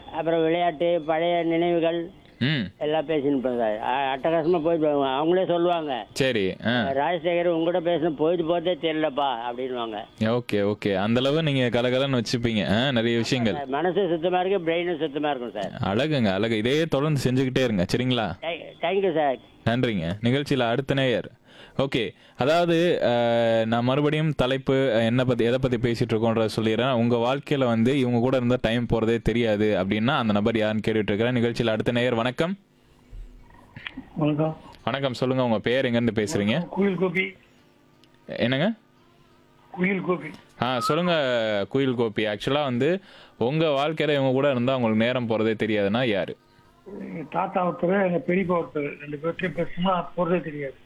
அப்புறம் விளையாட்டு பழைய நினைவுகள் ம் எல்லாம் பேசின்னு இருப்போம் சார் அ- அட்டகாசமா போயிட்டு வருவாங்க. அவங்களே சொல்லுவாங்க சரி ஆ ராஜசேகர் உங்ககிட்ட பேசணும் போயிட்டு போதே தெரியலப்பா அப்படின்வாங்க ஓகே ஓகே அந்த அளவு நீங்க கலகலன்னு வச்சுப்பீங்க ஆ, நிறைய விஷயங்கள் மனசு சுத்தமா இருக்கு பிரெயினும் சுத்தமா இருக்கும் சார் அழகுங்க அழகு இதே தொடர்ந்து செஞ்சுக்கிட்டே இருங்க சரிங்களா தேங்க்யூ சார் நன்றிங்க நிகழ்ச்சியில் அடுத்த நேயர் ஓகே அதாவது அஹ், நான் மறுபடியும் தலைப்பு அஹ், என்ன பத்தி எதை பத்தி பேசிட்டு இருக்கோன்றத சொல்லிடுறேன் உங்க வாழ்க்கையில வந்து இவங்க கூட இருந்தா டைம் போறதே தெரியாது அப்படின்னா அந்த நபர் யாருன்னு கேட்டுட்டு இருக்கிறேன் நிகழ்ச்சியில் அடுத்த நேயர் வணக்கம் வணக்கம் வணக்கம் சொல்லுங்க உங்க பேர் எங்க இருந்து பேசுறீங்க குயில் கோபி என்னங்க குயில் கோபி ஆ சொல்லுங்க குயில் கோபி ஆக்சுவலா வந்து உங்க வாழ்க்கையில இவங்க கூட இருந்தா உங்களுக்கு நேரம் போறதே தெரியாதுன்னா யாரு எங்க தாத்தா ஒருத்தர் எங்க பெரியப்பா ஒருத்தர் ரெண்டு பேர்த்தையும் பேசுனா போறதே தெரியாது